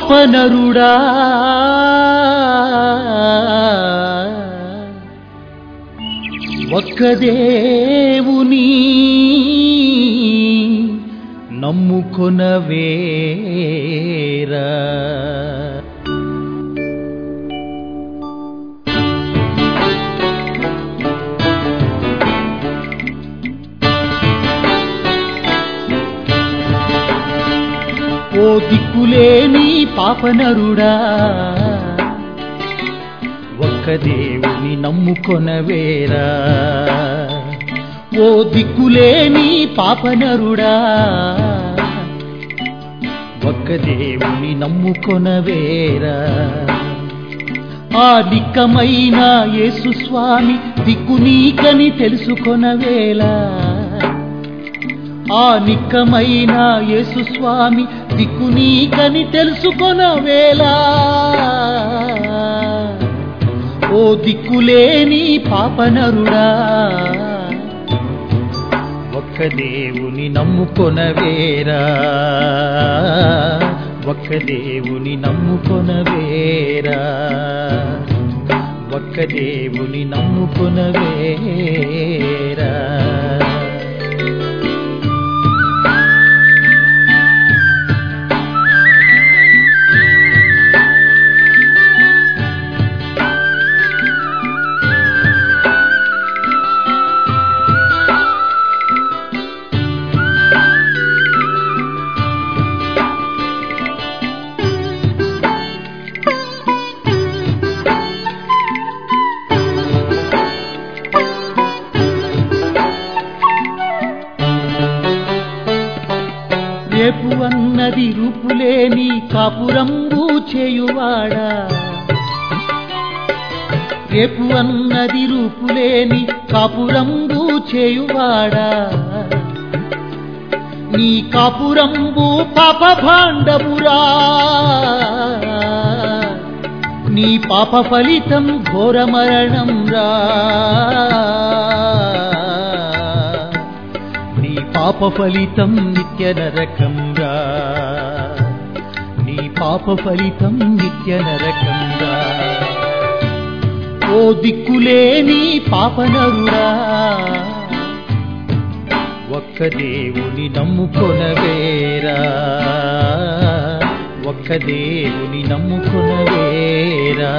పాపనరుడా ఒక్క దేవుని నమ్ముకొనవేరా ఓ దిక్కులేని పాపనరుడా ఒక్క దేవుని నమ్ముకొనవేరా ఓ దిక్కులేని పాపనరుడా ఒక్క దేవుని నమ్ముకొనవేరా ఆ దిక్కమైన యేసు స్వామి దిక్కు నీకని తెలుసుకొనవేలా ఆ నిక్కమైన యేసు స్వామి దిక్కు నీకని తెలుసుకొనవేలా ఓ దిక్కులేని పాపనరుడా ఒక్క దేవుని నమ్ముకొనవేరా ఒక్క దేవుని నమ్ముకొనవేరా ఒక్క దేవుని నమ్ముకొనవేరా రేపు అన్నది రూపులేని కాపురంబు చేయువాడా రేపు అన్నది రూపులేని కాపురంబు చేయువాడా నీ కాపురంబు పాప భాండమురా నీ పాప ఫలితం ఘోర మరణం రా నీ పాప ఫలితం నిత్య నరకం రా నీ పాప ఫలితం నిత్య నరకం రా ఓ దిక్కులేని పాపనరుడా ఒక్క దేవుని నమ్ముకొనవేరా ఒక్క దేవుని నమ్ముకొనవేరా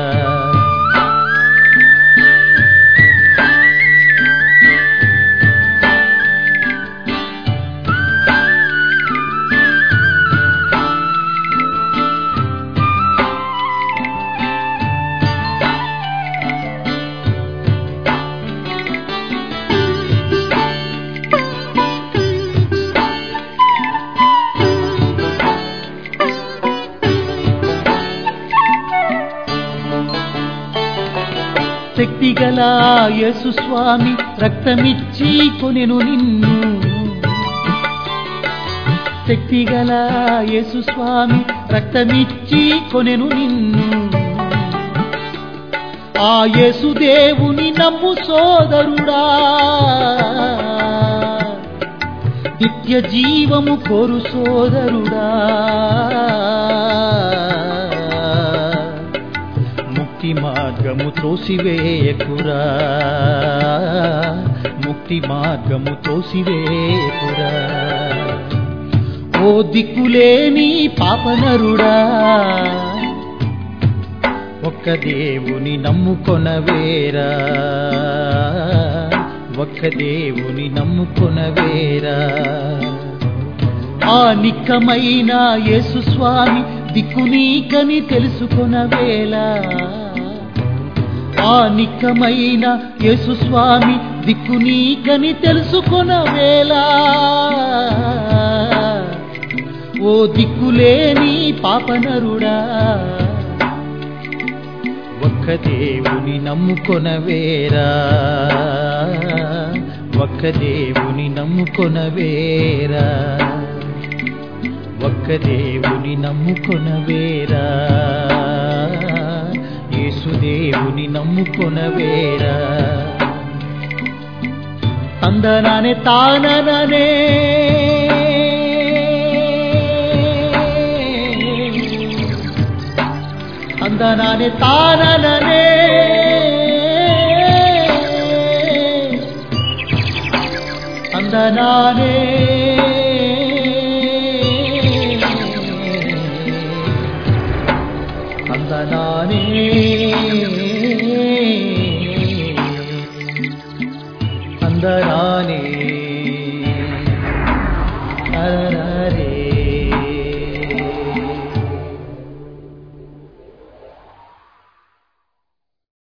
శక్తిగల యేసు స్వామి రక్తమిచ్చి కొనెను నిన్ను శక్తిగల యేసు స్వామి రక్తమిచ్చి కొనెను నిన్ను ఆ యేసు దేవుని నమ్ము సోదరుడా నిత్య జీవము కోరు సోదరుడా ముక్తి మార్గము త్రోసివేయకురా ముక్తి మార్గము త్రోసివేయకురా ఓ దిక్కులేని పాపనరుడా ఒక్క దేవుని నమ్ముకొనవేరా ఒక్క దేవుని నమ్ముకొనవేరా ఆ నిక్కమైన యేసు స్వామి దిక్కు నీకని తెలుసుకొనవేలా ఆ నిక్కమైన యేసు స్వామి దిక్కు నీకని తెలుసుకొనవేలా ఓ దిక్కులేని పాపనరుడా ఒక్క దేవుని నమ్ముకొనవేరా ఒక్క దేవుని నమ్ముకొనవేరా ఒక్క దేవుని నమ్ముకొనవేరా యేసుదేవుని నమ్ముకొనవేరా అందనానే తానననే తందనానే తానననే అందనానే అందనానే అందనానే